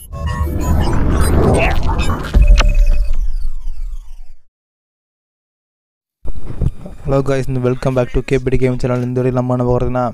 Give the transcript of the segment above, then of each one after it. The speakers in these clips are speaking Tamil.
ஹலோ காய்ஸ் இந்த வெல்கம் பேக் டு கேபிடி கேம் சேனல் இந்த வரையும் நம்ம என்ன போகிறதுனா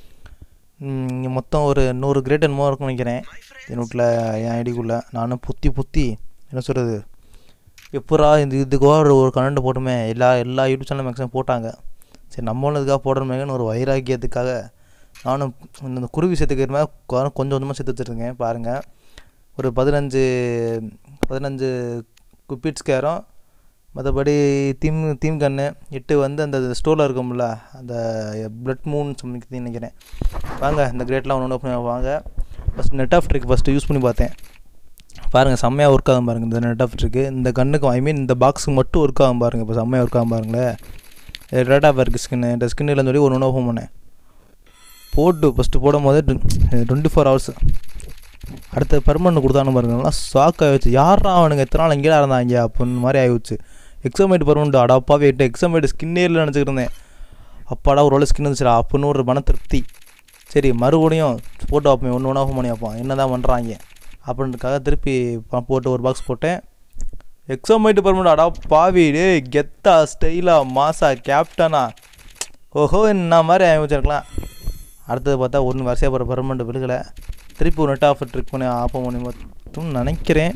இங்கே மொத்தம் ஒரு நூறு கிரேட் என்னமோ இருக்கும்னு நினைக்கிறேன் என் வீட்டில் என் ஐடிக்குள்ளே நானும் புத்தி புத்தி என்ன சொல்கிறது எப்படா இந்த இதுக்கோ ஒரு ஒரு கனெக்ட் போட்டுமே எல்லா எல்லா யூடியூப் சேனல் மேக்ஸிமம் போட்டாங்க சரி நம்மளும் இதுக்காக போடுறமேங்கன்னு ஒரு வைராக்கியத்துக்காக நானும் இந்த குருவி சேர்த்துக்கிற மாதிரி கொ- கொஞ்சம் கொஞ்சமாக சேர்த்து வச்சுருக்கேன் பாருங்கள் ஒரு பதினஞ்சு பதினஞ்சு குப்பிட் ஸ்கேரும் மற்றபடி தீம் தீம் கன்று எட்டு வந்து அந்த ஸ்டோரில் இருக்கும்ல அந்த பிளட் மூன் சம்திங் நினைக்கிறேன் வாங்க இந்த கிரேட்லாம் ஒன்று ஒன்று வாங்க first net off trick first use பண்ணி பார்த்தேன் பாருங்கள் செம்மையாக ஒர்க் ஆகும் பாருங்கள் இந்த நெட் ஆஃப் ட்ரிக்கு இந்த கண்ணுக்கு ஐ மீன் இந்த பாக்ஸுக்கு மட்டும் ஒர்க் ஆகும் பாருங்கள் இப்போ செம்மையாக ஒர்க் ஆகும் பாருங்களேன் ரெட் ஆஃப் இருக்குது ஸ்கின்னு இந்த ஸ்கின் இல்லைன்னு சொல்லி ஒன்று ஒன்று ஓப்பன் பண்ணேன் போட்டு ஃபஸ்ட்டு போடும் போது டுவெண்ட்டி ஃபோர் ஹவர்ஸ் அடுத்த பெர்மனண்ட் கொடுத்தானு பாருங்க நல்லா ஷாக் ஆகிடுச்சு யாரா அவனுங்க எத்தனை நாள் இங்கே இருந்தாங்க அப்படின்னு மாதிரி ஆகிடுச்சு எக்ஸாமேட் பெர்மனண்ட் அடப்பாவே எட்டு எக்ஸாமேட் ஸ்கின்னே இல்லை நினச்சிக்கிட்டு இருந்தேன் அப்பாடா ஒரு வேளை ஸ்கின் வந்துச்சுடா அப்படின்னு ஒரு மன திருப்தி சரி மறுபடியும் போட்டு வைப்பேன் ஒன்று ஒன்றா ஓப்பன் பண்ணி வைப்போம் என்ன தான் பண்ணுறாங்க அப்படின்றதுக்காக திருப்பி ப- போட்டு ஒரு பாக்ஸ் போட்டேன் எக்ஸாமேட் பெர்மனண்ட் அடா பாவி டே கெத்தா ஸ்டைலா மாசா கேப்டனா ஓஹோ என்ன மாதிரி ஆரம்பிச்சிருக்கலாம் அடுத்தது பார்த்தா ஒன்று வரிசையாக போகிற பெர்மனண்ட் விழுகலை திருப்பி ஒரு நெட் ஆஃபர் ட்ரிக் பண்ணி ஆப்பம் பண்ணி மட்டும் நினைக்கிறேன்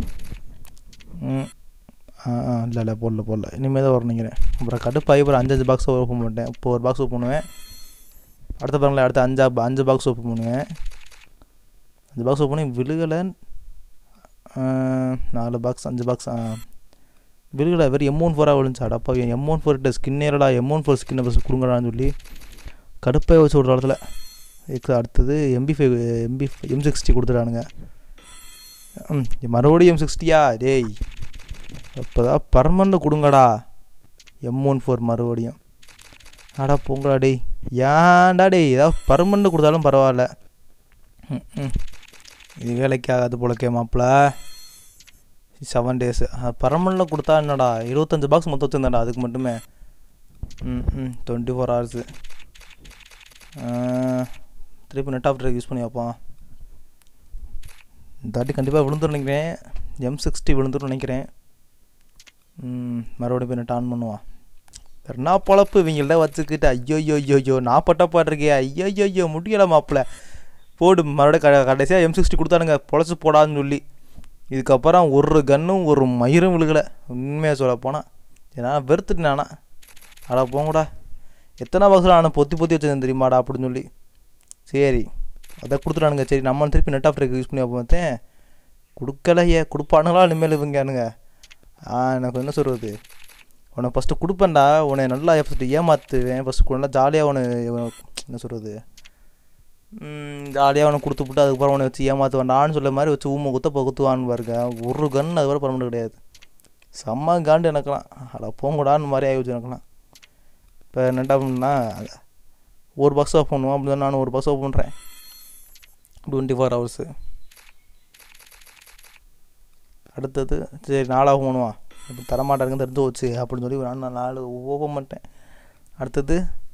ம் ஆ ஆ இல்லை இல்லை போடல போடல இனிமேல் தான் வரும் நினைக்கிறேன் அப்புறம் கடுப்பாகி அப்புறம் அஞ்சஞ்சு பாக்ஸ் ஓப்பன் பண்ணிட்டேன் இப்போ ஒரு பாக்ஸ் ஓப்பன் பண்ணுவேன் அடுத்த பாருங்களேன் அடுத்த அஞ்சா அஞ்சு பாக்ஸ் ஓப்பன் பண்ணுவேன் அஞ்சு பாக்ஸ் ஓப்பன் பண்ணி விழுகலை ஆ, நாலு பாக்ஸ் அஞ்சு பாக்ஸ் விழுகலை வெறும் எம் ஒன் ஃபோராக விழுந்துச்சு அடப்பா எம் ஒன் ஃபோர் ஸ்கின்னேரடா எம் ஒன் ஃபோர் ஸ்கின்னை பஸ் கொடுங்கடான்னு சொல்லி கடுப்பாக வச்சு ஒரு இடத்துல எக்ஸ் அடுத்தது MP five MP M sixty கொடுத்துட்டானுங்க ம், மறுபடியும் எம் சிக்ஸ்டியா டேய் இப்போ தான் பர்மனண்ட் கொடுங்கடா எம் ஒன் ஃபோர் மறுபடியும் அடா போங்கடா டேய் ஏன்டா டேய் ஏதாவது பர்மனண்ட் கொடுத்தாலும் பரவாயில்ல ம், ம். இது வேலைக்கு ஆகாது போலக்கே மாப்பிள்ள செவன் டேஸு பர்மனண்ட்டில் கொடுத்தா என்னடா இருபத்தஞ்சு பாக்ஸ் மொத்தம் வச்சுருந்தேன்டா அதுக்கு மட்டுமே ம் ம் டுவெண்ட்டி ஃபோர் ஹவர்ஸு திருப்பி நெட் ஆஃப் யூஸ் பண்ணி வைப்போம் இந்த வாட்டி கண்டிப்பாக விழுந்துரும் நினைக்கிறேன் எம் சிக்ஸ்டி விழுந்துரும் நினைக்கிறேன் ம், மறுபடியும் போய் நெட் ஆன் பண்ணுவான் வேறு என்ன பொழப்பு இவங்கள்ட்ட வச்சுக்கிட்டு ஐயோ ஐயோ ஐயோ ஐயோ நான் பட்ட பாட்டிருக்கே ஐயோ ஐயோ ஐயோ முடியலை மாப்பிள்ள போடு மறுபடியும் க கடைசியாக எம் சிக்ஸ்டி கொடுத்தானுங்க பொழைச்சி போடான்னு சொல்லி இதுக்கப்புறம் ஒரு கன்னும் ஒரு மயிரும் விழுகலை உண்மையாக சொல்ல போனால் ஏன்னா வெறுத்துட்டேன் நானா அடா போங்கடா எத்தனை பாக்ஸில் நான் பொத்தி பொத்தி வச்சிருந்தேன் தெரியுமாடா அப்படின்னு சொல்லி சரி அதை கொடுத்துட்டானுங்க சரி நம்ம திருப்பி நெட் ஆஃப் யூஸ் பண்ணி வைப்போம் பார்த்தேன் கொடுக்கலையே கொடுப்பானுங்களா இனிமேல் இவங்கனுங்க ஆ எனக்கு என்ன சொல்கிறது உனக்கு ஃபஸ்ட்டு கொடுப்பேன்டா உன்னை நல்லா ஃபஸ்ட்டு ஏமாற்றுவேன் ஃபஸ்ட்டு நல்லா ஜாலியாக உன என்ன சொல்கிறது ஜாலியாக அவனை கொடுத்து விட்டு அதுக்கப்புறம் அவனை வச்சு ஏமாற்றுவான்டான்னு சொல்ல மாதிரி வச்சு ஊமை குத்த குத்துவான்னு பாருங்க ஒரு கன் அது வரை பரமண்ட் கிடையாது செம்ம காண்டு எனக்குலாம் அட போங்கடான்னு மாதிரி ஆகி வச்சு எனக்குலாம் இப்போ என்ன பண்ணா ஒரு பாக்ஸ் ஆஃப் பண்ணுவோம் அப்படி தான் நானும் ஒரு பாக்ஸ் ஆஃப் பண்ணுறேன் டுவெண்ட்டி ஃபோர் ஹவர்ஸு அடுத்தது சரி நாலாக பண்ணுவான் இப்போ தரமாட்டாருங்க தெரிஞ்சு வச்சு அப்படின்னு சொல்லி நான் நான் நாலு ஓப்பன் பண்ணிட்டேன் அடுத்தது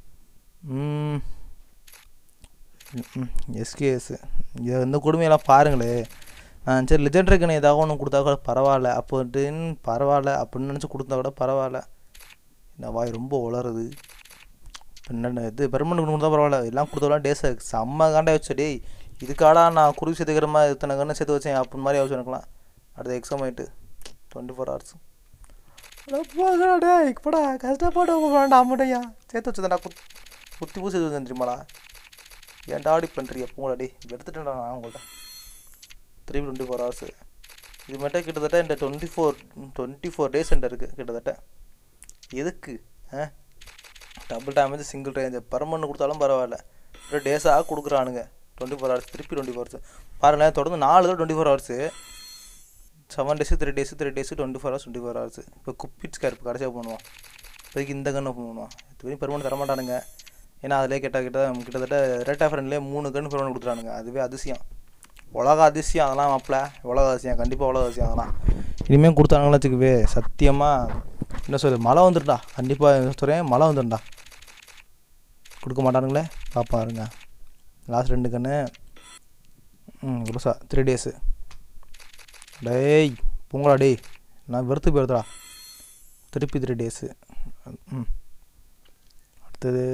எஸ்கேஎஸ் இது இந்த கொடுமையெல்லாம் பாருங்களே நான் சரி லெஜெண்டரிக்கனை ஏதாவது ஒன்று கொடுத்தா கூட பரவாயில்ல அப்படின்னு பரவாயில்ல அப்படின்னு நினச்சி கொடுத்தா கூட பரவாயில்ல இந்த வாய் ரொம்ப உளருது என்ன இது பெர்மனண்ட் கொடுத்தா பரவாயில்ல எல்லாம் கொடுத்தவெல்லாம் டேஸ் செம்ம காண்டா வச்சு டேய் இதுக்காடா நான் குருவி சேர்த்துக்கிற மாதிரி இத்தனை கண்ணு சேர்த்து வச்சேன் அப்படின்னு மாதிரி ஆச்சு எனக்குலாம் அடுத்த எக்ஸாம் ஆகிட்டு டுவெண்ட்டி ஃபோர் ஹவர்ஸ் போடா இப்படா கஷ்டப்பட வேண்டாம் அம்மடையா சேர்த்து வச்சதாடா குத் குத்தி பூ சேர்த்து வச்சேன் தெரியுமாடா ஏன்டா அப்படி பண்ணுறீங்க போங்கடா டே எடுத்துட்டேன்டா நான் உங்கள்கிட்ட த்ரீ டுவெண்ட்டி ஃபோர் ஹவர்ஸு இது மட்டும் கிட்டத்தட்ட இந்த twenty four twenty four days என்கிட்ட இருக்குது கிட்டத்தட்ட எதுக்கு ஆ double damage single range permanent கொடுத்தாலும் பரவாயில்ல ஒரு டேஸாக கொடுக்குறானுங்க டுவெண்ட்டி ஃபோர் ஹவர்ஸ் திருப்பி டுவெண்ட்டி ஃபோர் ஹவர்ஸ் பாருங்களேன் தொடர்ந்து நாலு தான் twenty four hours seven days three days three days twenty four hours twenty four hours இப்போ குப்பிட்ஸ் கேர் இப்போ கடைசியாக பண்ணுவான் இப்போதைக்கு இந்த கன்று பண்ணுவான் இதுவரையும் பெருமனு தரமாட்டானுங்க ஏன்னா அதிலே கேட்ட கிட்ட கிட்டத்தட்ட ரேட் ஆஃப் ஃப்ரெண்ட்லேயே மூணு கன்று பெருமனு கொடுத்துறானுங்க அதுவே அதிசயம் உலக அதிசயம் அதெல்லாம் மாப்பிள உலக அதிசயம் கண்டிப்பாக உலக அதிசயம் அதெல்லாம் இனிமேல் கொடுத்தானுங்களா வச்சுக்கவே சத்தியமாக என்ன சொல்லு மழை வந்துருண்டா கண்டிப்பாக சொல்கிறேன் மழை வந்துருண்டா கொடுக்க மாட்டானுங்களே பாப்பா இருங்க லாஸ்ட் ரெண்டு கன்று ம் குருசா த்ரீ டேஸு டேய் பொங்கலா டேய் நான் வெறுத்து போயிருதுடா திருப்பி த்ரீ டேஸு ம் அடுத்தது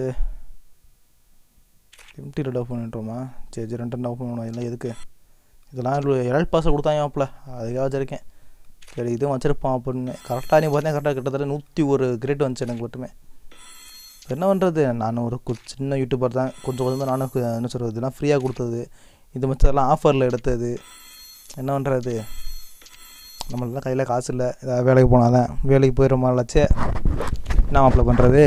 எம்டி ரெட் ஆஃப் பண்ணிட்டோமா சரி சரி ரெண்டு ஆஃப் பண்ணணும் இதெல்லாம் எதுக்கு இதெல்லாம் எரல் பாஸை கொடுத்தாங்க மாப்பிள்ள அதுக்காக வச்சுருக்கேன் சரி இதுவும் வச்சுருப்பான் அப்படின்னு கரெக்டாக நீ பார்த்தா கரெக்டாக கிட்டத்தட்ட நூற்றி ஒரு கிரேட் வந்துச்சு எனக்கு மட்டுமே என்ன பண்ணுறது நான் ஒரு கு- சின்ன யூடியூபர் தான் கொஞ்சம் கொஞ்சம் தான் நானும் கு- என்ன சொல்கிறது இதெல்லாம் ஃப்ரீயாக கொடுத்தது இது மற்றதெல்லாம் ஆஃபரில் எடுத்தது என்ன பண்ணுறது நம்மளெல்லாம் கையில் காசு இல்லை ஏதாவது வேலைக்கு போனால் தான் வேலைக்கு போயிடுற மாதிரிலாச்சே என்ன மாப்பிள்ள பண்ணுறது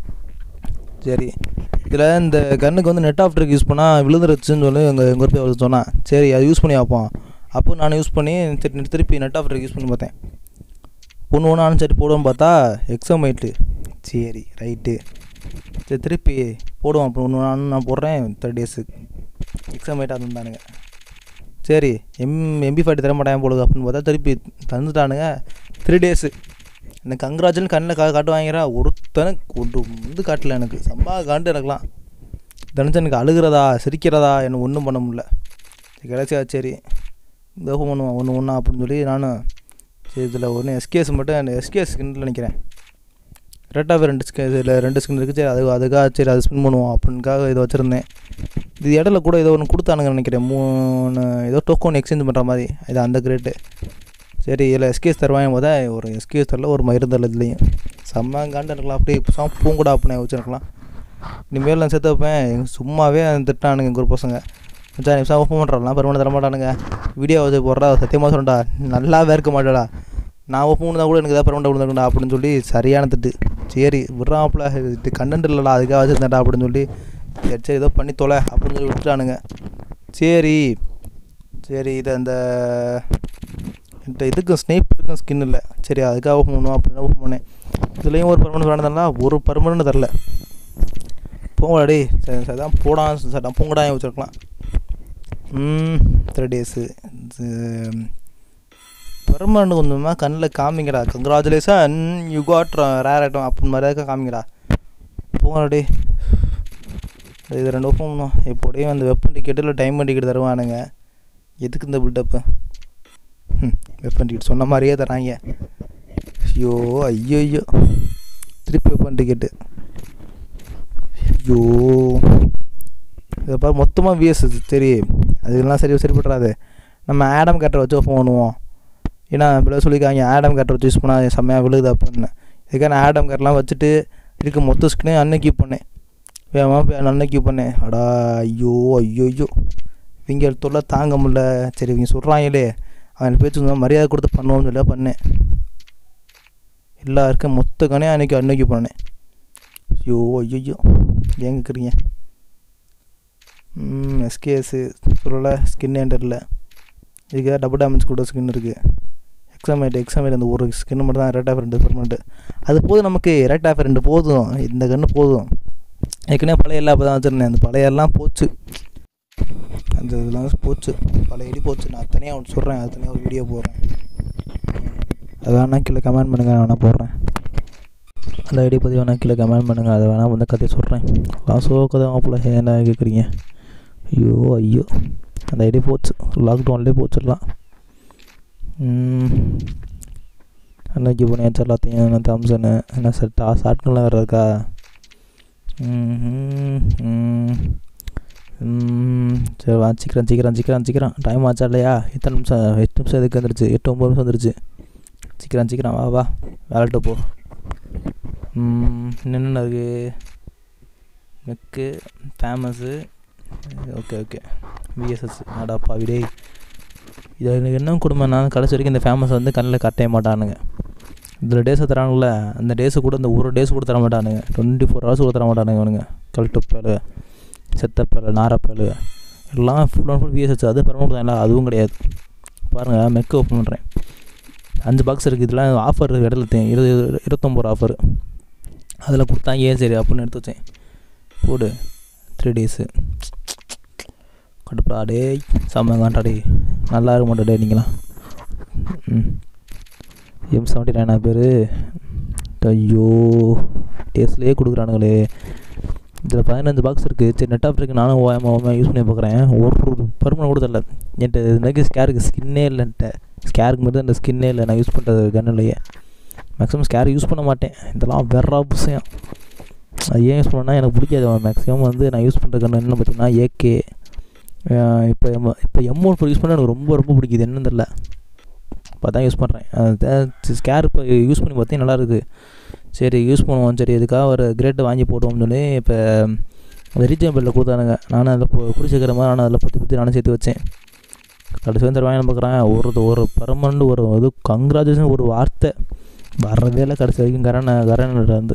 சரி இதில் இந்த கன்னுக்கு வந்து நெட் ஆஃப்டருக்கு யூஸ் பண்ணால் விழுந்துருச்சுன்னு சொல்லி எங்கள் எங்கள் போய் அவர் சொன்னான் சரி அதை யூஸ் பண்ணி பார்ப்போம் அப்போ நான் யூஸ் பண்ணி திரு திருப்பி நெட் ஆஃப்டருக்கு யூஸ் பண்ணி பார்த்தேன் ஒன்று ஒன்று நானும் சரி போடுவோன்னு பார்த்தா எக்ஸாம் ஆயிட்டு சரி ரைட்டு சரி திருப்பி போடுவோம் அப்புறம் ஒன்று நானும் நான் போடுறேன் தேர்ட் டேஸு எக்ஸாம் ஆயிட்டு இருந்தானுங்க சரி எம் எம்பி ஃபார்ட்டி தர மாட்டாங்க போடுங்க அப்படின்னு பார்த்தா திருப்பி தந்துட்டானுங்க த்ரீ டேஸு எனக்கு கங்க்ராஜுன்னு கண்ணில் கா காட்டு வாங்கிறா ஒருத்தனை கொண்டு வந்து காட்டல எனக்கு சம்பா காண்டு எனக்குலாம் தினச்சு எனக்கு அழுகிறதா சிரிக்கிறதா என்ன ஒன்றும் பண்ண முடியல சரி கடைசியா சரி இந்த பண்ணுவோம் ஒன்று ஒன்றா அப்படின்னு சொல்லி நானும் சரி இதில் ஒன்று எஸ்கேஎஸ் மட்டும் எஸ்கேஎஸ் ஸ்கின்னில் நினைக்கிறேன் ரெட்டாகவே ரெண்டு ஸ்கின் இதில் ரெண்டு ஸ்கின் இருக்குது சரி அது அதுக்காக சரி அதை ஸ்பின் பண்ணுவோம் அப்படின்னுக்காக இதை வச்சுருந்தேன் இது இடையில கூட ஏதோ ஒன்று கொடுத்தானுங்க நினைக்கிறேன் மூணு ஏதோ டோக்கன் எக்ஸ்சேஞ்ச் பண்ணுற மாதிரி இது அந்த கிரேட்டு சரி இதில் எஸ்கேஸ் தருவாங்க போத ஒரு எஸ்கேஸ் தரல ஒரு மயிறு தரல இதுலேயும் செம்ம காண்டு இருக்கலாம் அப்படியே சாம் பூங்கூடா அப்படின்னு வச்சுருக்கலாம் இனிமேல் நான் சேர்த்து வைப்பேன் எங்க சும்மாவே திட்டானுங்க எங்கள் ஒரு பசங்க மச்சான் நீ ஓப்பன் பண்ணுறாலாம் பெருமாள் தர மாட்டானுங்க வீடியோ வச்சு போடுறா சத்தியமாக சொல்லுடா நல்லாவே இருக்க மாட்டேடா நான் ஓப்பன் பண்ணால் கூட எனக்கு ஏதாவது பெருமாள் விழுந்துருக்கா அப்படின்னு சொல்லி சரியான திட்டு சரி விட்றாப்புல இது கண்டென்ட் இல்லைடா அதுக்காக வச்சுருந்தேன்டா அப்படின்னு சொல்லி சரி சரி ஏதோ பண்ணி தொலை அப்படின்னு சொல்லி விட்டுட்டானுங்க சரி சரி இது அந்த என்கிட்ட இதுக்கும் ஸ்னேப்புக்கும் ஸ்கின் இல்லை சரி அதுக்காக ஓப்பன் பண்ணுவோம் அப்படின்னு ஓப்பன் பண்ணேன் இதுலேயும் ஒரு பர்மனெண்ட் வேணுதல்ல ஒரு பர்மனெண்ட் தரல போங்கடா டேய் சரி சரி தான் போடா சார் போங்கடா வச்சுருக்கலாம் த்ரீ டேஸு பெர்மனண்ட் கொஞ்சமாக கண்ணில் காமிங்கடா congratulation you got rare item அப்படின்னு மாதிரி காமிங்கடா போங்கடா டே இது ரெண்டு ஓப்பன் பண்ணும் எப்படியும் அந்த வெப்பன் டிக்கெட்டு இல்லை டைமண்ட் டிக்கெட் தருவானுங்க எதுக்கு இந்த பில்டப்பு வெப்பன் டிக்கெட் சொன்ன மாதிரியே தராங்க ஐயோ ஐயோ ஐயோ திருப்பி வெப்பன் டிக்கெட்டு ஐயோ இதை பாரு மொத்தமாக விஎஸ் சரி அதுக்கெல்லாம் சரி சரிப்பட்டுறாது நம்ம ஆடம் கேட்டரை வச்சு ஓப்பன் பண்ணுவோம் ஏன்னா இப்படி சொல்லியிருக்காங்க ஆடம் கேட்டரை வச்சு யூஸ் பண்ணால் செம்மையாக விழுது அப்படின்னு இதுக்காக நான் ஆடம் கேட்டெலாம் வச்சுட்டு இருக்க மொத்த ஸ்கினே அன்னைக்கு பண்ணேன் வேகமாக போய் அன்னைக்கு பண்ணேன் அடா ஐயோ ஐயோ ஐயோ இவங்க தொல்லை தாங்க முடியல சரி இவங்க சொல்கிறாங்களே அவன் பேச்சு சொன்னா மரியாதை கொடுத்து பண்ணுவோம்னு சொல்லி பண்ணேன் எல்லாருக்கும் மொத்த கனே அன்னைக்கு அன்னைக்கு பண்ணேன் ஐயோ ஐயோ ஏன் கேட்குறீங்க எஸ்கேஎஸு சொல்லலை ஸ்கின் என்டரில் இதுக்கு டபுள் டேமேஜ் கூட ஸ்கின் இருக்குது எக்ஸாமேட் எக்ஸாமேட் அந்த ஒரு ஸ்கின் மட்டும் தான் ரெட் ஆஃப் ரெண்டு பெர்மனெண்ட்டு அது போதும் நமக்கு ரெட் ஆஃப் ரெண்டு போதும் இந்த கன்று போதும் ஏற்கனவே பழைய எல்லாம் அப்போ தான் வச்சுருந்தேன் அந்த பழைய எல்லாம் போச்சு அந்த இதெல்லாம் போச்சு பழைய இடி போச்சு நான் தனியாக ஒன்று சொல்கிறேன் அது தனியாக ஒரு வீடியோ போடுறேன் அது வேணா கீழே கமெண்ட் பண்ணுங்கள் நான் வேணா போடுறேன் அந்த ஐடி பற்றி வேணா கீழே கமெண்ட் பண்ணுங்கள் அதை வேணா வந்து கதையை சொல்கிறேன் லாஸோ கதை மாப்பிள்ள என்ன கேட்குறீங்க ஐயோ ஐயோ அந்த ஐடி போச்சு லாக்டவுன்லேயே போச்சிடலாம் அன்னைக்கு பண்ணியாச்சு எல்லாத்தையும் என்ன தம்சனு என்ன செட்டா ஷார்ட்கன்லாம் வேறு இருக்கா ம்ஹும், ம். ம், சரி வா சீக்கிரம் சீக்கிரம் சீக்கிரம் சீக்கிரம் டைம் ஆச்சா இல்லையா எத்தனை நிமிஷம் எட்டு நிமிஷம் எதுக்கு வந்துருச்சு எட்டு ஒம்பது நிமிஷம் வந்துருச்சு சீக்கிரம் சீக்கிரம் வா வா வேலைட்டு போ ம், என்னென்ன இருக்குது மெக்கு ஃபேமஸு ஓகே ஓகே விஎஸ்எஸ் அடாப்பா விடே இது எனக்கு என்ன கொடுமைன்னா கடைசி வரைக்கும் இந்த ஃபேமஸ் வந்து கண்ணில் கட்டவே மாட்டானுங்க இதில் டேஸை தரானுங்கள அந்த டேஸு கூட இந்த ஒரு டேஸ் கூட தர மாட்டானுங்க டுவெண்ட்டி ஃபோர் ஹவர்ஸ் கூட தர மாட்டானுங்க இவனுங்க கல்ட்டு பேலு செத்த பேலு நார பேலு எல்லாம் ஃபுல் அண்ட் ஃபுல் விஎஸ்எஸ் அது பரவாயில்ல தான் இல்லை அதுவும் கிடையாது பாருங்கள் மெக்கு ஓப்பன் பண்ணுறேன் அஞ்சு பாக்ஸ் இருக்குது இதெல்லாம் ஆஃபர் இடையில தே- இருபது இருபத்தொம்பது ஆஃபர் அதில் கொடுத்தாங்க ஏன் சரி அப்படின்னு எடுத்து வச்சேன் போடு த்ரீ டேஸு கடுப்பா டேய் செம்ம காண்டா டேய் நல்லா இருக்க மாட்டே டேய் நீங்களாம் ம் எம் செவன்ட்டி நைனா பேர் ஐயோ டேஸ்ட்லேயே கொடுக்குறானுங்களே இதில் பதினஞ்சு பாக்ஸ் இருக்குது சரி நெட் ஆஃப் இருக்குது நானும் ஓயாம ஓயாம யூஸ் பண்ணி பார்க்குறேன் ஒரு பருமனை கூட தரல என்கிட்ட இதுக்கு ஸ்கேருக்கு ஸ்கின்னே இல்லைன்ட்ட ஸ்கேருக்கு மட்டும் அந்த ஸ்கின்னே இல்லை நான் யூஸ் பண்ணுறது கன்னுலையே மேக்ஸிமம் ஸ்கேர் யூஸ் பண்ண மாட்டேன் இதெல்லாம் வேற விஷயம் அது ஏன் யூஸ் பண்ணேன்னா எனக்கு பிடிக்காது மேக்ஸிமம் வந்து நான் யூஸ் பண்ணுற கன்று என்ன பார்த்தீங்கன்னா ஏகே இப்போ எம் இப்போ எம் ஒன் யூஸ் பண்ண எனக்கு ரொம்ப ரொம்ப பிடிக்குது என்னன்னு தெரில இப்போ தான் யூஸ் பண்ணுறேன் ஸ்கேர் இப்போ யூஸ் பண்ணி பார்த்தேன் நல்லா இருக்குது சரி யூஸ் பண்ணுவோம் சரி இதுக்காக ஒரு கிரேட்டை வாங்கி போடுவோம்னு சொல்லி இப்போ அந்த ரீஜனபிளில் கொடுத்தானுங்க நானும் அதில் குடிச்சிக்கிற மாதிரி நானும் அதில் பற்றி பற்றி நானும் சேர்த்து வச்சேன் கடைசி வந்து வாங்கி பார்க்குறேன் ஒரு ஒரு பர்மனண்ட் ஒரு இது கங்க்ராச்சுலேஷன் ஒரு வார்த்தை வரவே இல்லை கடைசி வரைக்கும் கரண கரண வந்து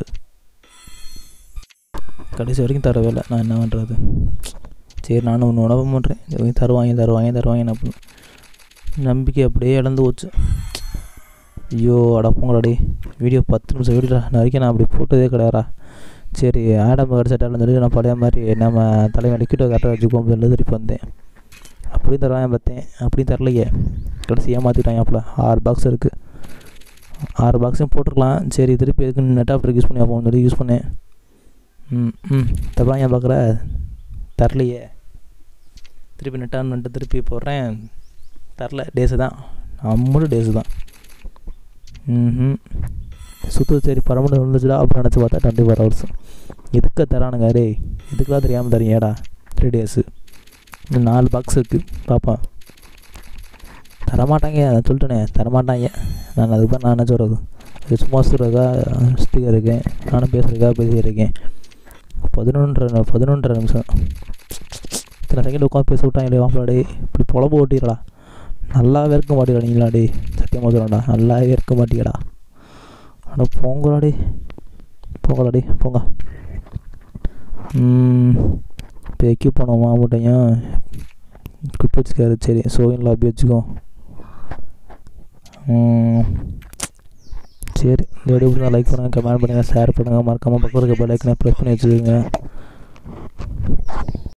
கடைசி வரைக்கும் தரவே இல்லை நான் என்ன பண்ணுறது சரி நானும் ஒன்று உணவு பண்ணுறேன் தருவாங்க தருவாங்க தருவாங்க அப்படின்னு நம்பிக்கை அப்படியே இழந்து போச்சு ஐயோ அடப்போங்களாடி வீடியோ பத்து நிமிஷம் வீடியோ நான் வரைக்கும் நான் அப்படி போட்டதே கிடையாதா சரி ஆடம் கிடச்சிட்டாலும் சொல்லி நான் பழைய மாதிரி நம்ம தலைமை லிக்விட்டை கரெக்டாக வச்சுக்கோம் சொல்லி திருப்பி வந்தேன் அப்படியும் தருவாங்க பார்த்தேன் அப்படியும் தரலையே கடைசி ஏமாற்றிட்டாங்க அப்போ ஆறு பாக்ஸ் இருக்குது ஆறு பாக்ஸையும் போட்டுருக்கலாம் சரி திருப்பி எதுக்கு நெட் ஆஃப்டர் யூஸ் பண்ணி அப்போ சொல்லி யூஸ் பண்ணேன் ம் ம் தருவாங்க பார்க்குற தரலையே திருப்பி நெட் ஆன் பண்ணிட்டு திருப்பி போடுறேன் தரல டேஸு தான் நம்மளும் டேஸு தான் ம் சுற்று சரி பரமனு விழுந்துச்சுடா அப்படின்னு நினச்சி பார்த்தா டுவெண்ட்டி ஃபோர் ஹவர்ஸ் எதுக்க தரானுங்க டேய் இதுக்கெல்லாம் தெரியாமல் தரீங்கடா த்ரீ டேஸு இன்னும் நாலு பாக்ஸ் இருக்குது பார்ப்பேன் தரமாட்டாங்க அதை சொல்லிட்டேனே தரமாட்டாங்க நான் அதுக்கு தான் நான் என்ன சொல்கிறது இது சும்மா சொல்கிறதா சுற்றிக்க இருக்கேன் நானும் பேசுகிறதுக்காக பேசியிருக்கேன் பதினொன்றரை பதினொன்றரை நிமிஷம் இத்தனை செகண்ட் உட்காந்து பேச விட்டாங்களே மாப்பிளாடே இப்படி புலம்பு ஓட்டிடா நல்லாவே இருக்க மாட்டேடா நீங்களாடே சத்தியமாக சொல்லடா நல்லாவே இருக்க மாட்டேடா ஆனால் போங்களாடே போங்களாடே போங்க இப்போ எக்யூப் பண்ணுவோமா மாட்டையும் குப் வச்சுக்காரு சரி சோயின் லாபி வச்சுக்கோ சரி இந்த வீடியோ லைக் பண்ணுங்கள் கமெண்ட் பண்ணுங்கள் ஷேர் பண்ணுங்கள் மறக்காமல் பக்கத்தில் இருக்க பெல் ஐக்கனை ப்ரெஸ் பண்ணி வச்சுக்கோங்க